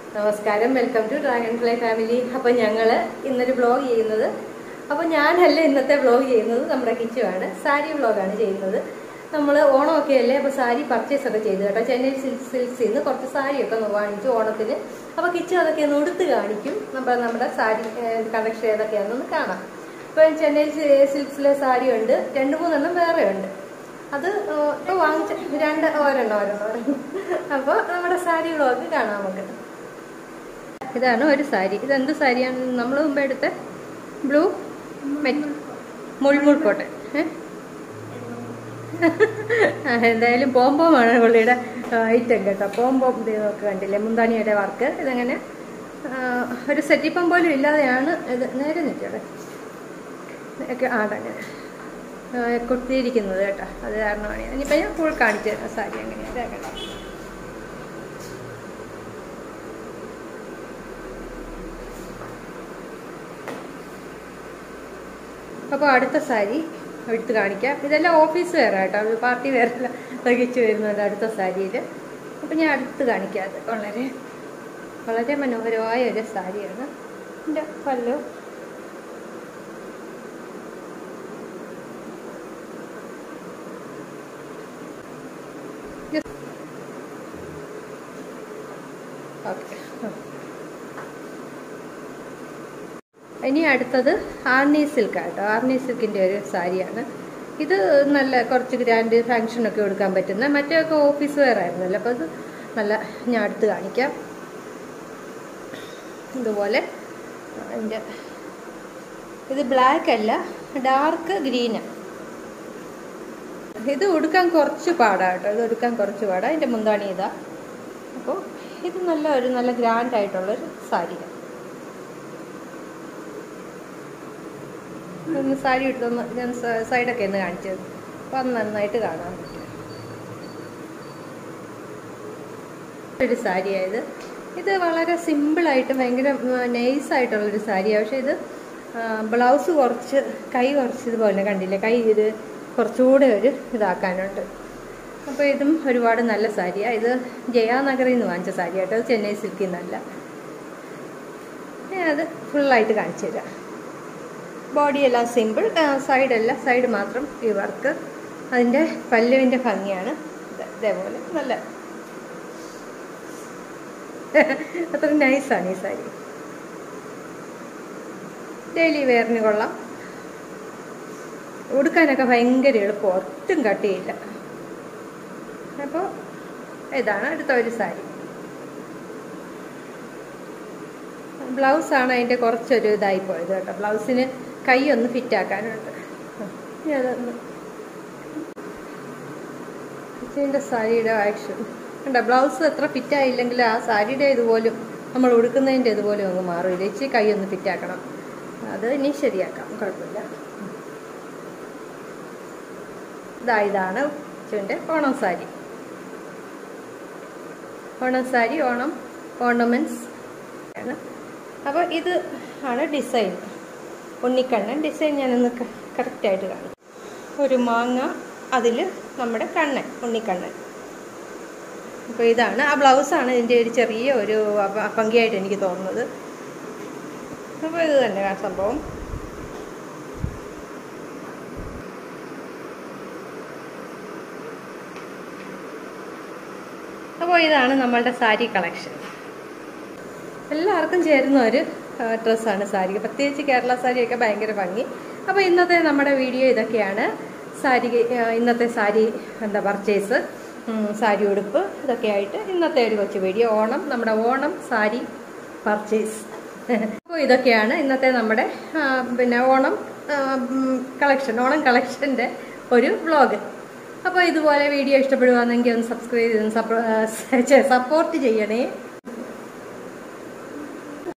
നമസ്കാരം welcome to dragonfly family അപ്പോൾ ഞങ്ങൾ ഇന്നൊരു വ്ളോഗ് ചെയ്യുന്നത് അപ്പോൾ ഞാനല്ല ഇന്നത്തെ വ്ളോഗ് ചെയ്യുന്നത് നമ്മുടെ കിച്ചുവാണ് സാരി വ്ളോഗാണ് ചെയ്യുന്നത് നമ്മൾ ഓണമൊക്കെ അല്ലേ അപ്പോൾ സാരി പർച്ചേസ് ഒക്കെ ചെയ്തു കേട്ടോ ചെന്നൈ സിൽക്ക് സിൽക്സിൽ നിന്ന് കുറച്ച് സാരിയൊക്കെ ഒന്ന് വാങ്ങിച്ചു ഓണത്തിന് അപ്പോൾ കിച്ചു അതൊക്കെ ഒന്ന് ഉടുത്ത് കാണിക്കും നമ്മൾ നമ്മുടെ സാരി കളക്ഷൻ ഏതൊക്കെയാണെന്ന് കാണാം ഇപ്പം ചെന്നൈ സിൽക്സിലെ സാരി ഉണ്ട് രണ്ട് മൂന്നെണ്ണം വേറെ ഉണ്ട് അത് ഇപ്പോൾ വാങ്ങിച്ച രണ്ട് ഒരെണ്ണം ഒരെണ്ണം ഒരെണ്ണം അപ്പോൾ നമ്മുടെ സാരി വ്ളോഗ് കാണാം നമുക്ക് ഇതാണ് ഒരു സാരി ഇതെന്ത് സാരിയാണ് നമ്മൾ മുമ്പ് എടുത്ത ബ്ലൂ മുൾമുൾ കോട്ടൺ എന്തായാലും പോംപോമാണ് പുള്ളിയുടെ ഐറ്റം കേട്ടോ പോംപോം ഇത് നോക്ക് കണ്ടില്ലേ മുന്താണിയുടെ വർക്ക് ഇതങ്ങനെ ആ, ഒരു സെറ്റിപ്പം പോലും ഇല്ലാതെയാണ് ഇത് നേരെ നിൽക്കട്ടെ ഒക്കെ ആടങ്ങനെ കുത്തിയിരിക്കുന്നത് കേട്ടോ അത് കാരണമാണ് ഇനിയിപ്പോൾ ഞാൻ ഫുൾ കാണിച്ചു തരാം സാരി എങ്ങനെയാണ് കേട്ടോ അപ്പോൾ അടുത്ത സാരി എടുത്ത് കാണിക്കാം ഇതെല്ലാം ഓഫീസ് വെയർ കേട്ടോ പാർട്ടി വെയറെല്ലാം തികച്ചു വരുന്നുണ്ട് അടുത്ത സാരിയിൽ അപ്പം ഞാൻ അടുത്ത് കാണിക്കാം അത് വളരെ വളരെ മനോഹരമായ ഒരു സാരിയാണ് എൻ്റെ പല്ലു ഓക്കെ ഇനി അടുത്തത് ആർണി സിൽക്ക് കേട്ടോ ആർണി സിൽക്കിൻ്റെ ഒരു സാരിയാണ് ഇത് നല്ല കുറച്ച് ഗ്രാൻഡ് ഫങ്ഷനൊക്കെ കൊടുക്കാൻ പറ്റുന്ന മറ്റൊക്കെ ഓഫീസ് വെയർ ആയിരുന്നല്ലോ അപ്പോൾ അത് നല്ല ഞാൻ അടുത്ത് കാണിക്കാം ഇതുപോലെ അതിൻ്റെ ഇത് ബ്ലാക്ക് അല്ല ഡാർക്ക് ഗ്രീന് ഇത് ഉടുക്കാൻ കുറച്ച് പാടാണ് കേട്ടോ ഇത് ഉടുക്കാൻ കുറച്ച് പാടാണ് അതിൻ്റെ മുന്താണി ഇതാ അപ്പോൾ ഇത് നല്ല ഒരു നല്ല ഗ്രാൻഡ് ആയിട്ടുള്ളൊരു സാരിയാണ് ഒന്ന് സാരി എടുത്തൊന്ന് ഞാൻ സ- സൈഡൊക്കെ ഒന്ന് കാണിച്ചത് അപ്പം അത് നന്നായിട്ട് കാണാൻ പറ്റും ഒരു സാരിയായത് ഇത് വളരെ സിമ്പിളായിട്ട് ഭയങ്കര നൈസായിട്ടുള്ളൊരു സാരിയാണ് പക്ഷേ ഇത് ബ്ലൗസ് കുറച്ച് കൈ കുറച്ച് ഇതുപോലെ കണ്ടില്ലേ കൈ ഇത് കുറച്ചുകൂടെ ഒരു ഇതാക്കാനുണ്ട് അപ്പോൾ ഇതും ഒരുപാട് നല്ല സാരിയാണ് ഇത് ജയാനഗറിൽ നിന്ന് വാങ്ങിച്ച സാരിയാട്ടോ അത് ചെന്നൈ സിൽക്കിൽ നിന്നല്ല ഞാൻ അത് ഫുള്ളായിട്ട് കാണിച്ചു തരാം ബോഡി എല്ലാം സിമ്പിൾ സൈഡല്ല സൈഡ് മാത്രം ഈ വർക്ക് അതിൻ്റെ പല്ലുവിൻ്റെ ഭംഗിയാണ് ഇത് ഇതേപോലെ നല്ല അത്ര നൈസാണ് ഈ സാരി ഡെയിലി വെയറിന് കൊള്ളാം ഉടുക്കാനൊക്കെ ഭയങ്കര എളുപ്പം ഒട്ടും കട്ടിയില്ല അപ്പോൾ ഇതാണ് അടുത്ത ഒരു സാരി ബ്ലൗസാണ് അതിൻ്റെ കുറച്ചൊരു ഇതായി പോയത് കേട്ടോ ബ്ലൗസിന് കൈ ഒന്ന് ഫിറ്റ് ആക്കാനുണ്ട് ഇനി അതൊന്ന് ഇതിൻ്റെ സാരിയുടെ ആക്ഷൻ കണ്ടോ ബ്ലൗസ് എത്ര ഫിറ്റ് ആയില്ലെങ്കിൽ ആ സാരിയുടെ ഇതുപോലും നമ്മൾ ഉടുക്കുന്നതിൻ്റെ ഇതുപോലും അങ്ങ് മാറില്ല ഇച്ചിരി കൈ ഒന്ന് ഫിറ്റ് ആക്കണം അത് ഇനി ശരിയാക്കാം കുഴപ്പമില്ല ഇതാ ഇതാണ് ചുൻ്റെ ഓണം സാരി ഓണം സാരി ഓണം ഓർണമെൻറ്റ്സ് ആണ് അപ്പോൾ ഇത് ആണ് ഡിസൈൻ ഉണ്ണിക്കണ്ണൻ ഡിസൈൻ ഞാനൊന്ന് കറക്റ്റായിട്ട് കാണും ഒരു മാങ്ങ അതിൽ നമ്മുടെ കണ്ണൻ ഉണ്ണിക്കണ്ണൻ അപ്പോൾ ഇതാണ് ആ ബ്ലൗസാണ് ഇതിൻ്റെ ഒരു ചെറിയ ഒരു അപ- ഭംഗിയായിട്ട് എനിക്ക് തോന്നുന്നത് അപ്പോൾ ഇത് തന്നെ ആ സംഭവം അപ്പോൾ ഇതാണ് നമ്മളുടെ സാരി കളക്ഷൻ എല്ലാവർക്കും ചേരുന്ന ഒരു ആ, ഡ്രസ്സാണ് സാരി പ്രത്യേകിച്ച് കേരള സാരിയൊക്കെ ഭയങ്കര ഭംഗി അപ്പോൾ ഇന്നത്തെ നമ്മുടെ വീഡിയോ ഇതൊക്കെയാണ് സാരി ആ, ഇന്നത്തെ സാരി എന്താ പർച്ചേസ് ഉം, സാരി ഉടുപ്പ് ഇതൊക്കെ ആയിട്ട് ഇന്നത്തെ ഒരു കൊച്ചു വീഡിയോ ഓണം നമ്മുടെ ഓണം സാരി പർച്ചേസ് അപ്പോൾ ഇതൊക്കെയാണ് ഇന്നത്തെ നമ്മുടെ ആ, പിന്നെ ഓണം കളക്ഷൻ ഓണം കളക്ഷൻ്റെ ഒരു വ്ളോഗ് അപ്പോൾ ഇതുപോലെ വീഡിയോ ഇഷ്ടപ്പെടുവാണെങ്കിൽ ഒന്ന് സബ്സ്ക്രൈബ് ചെയ്ത് സപ്പോർട്ട് ചെയ്യണേ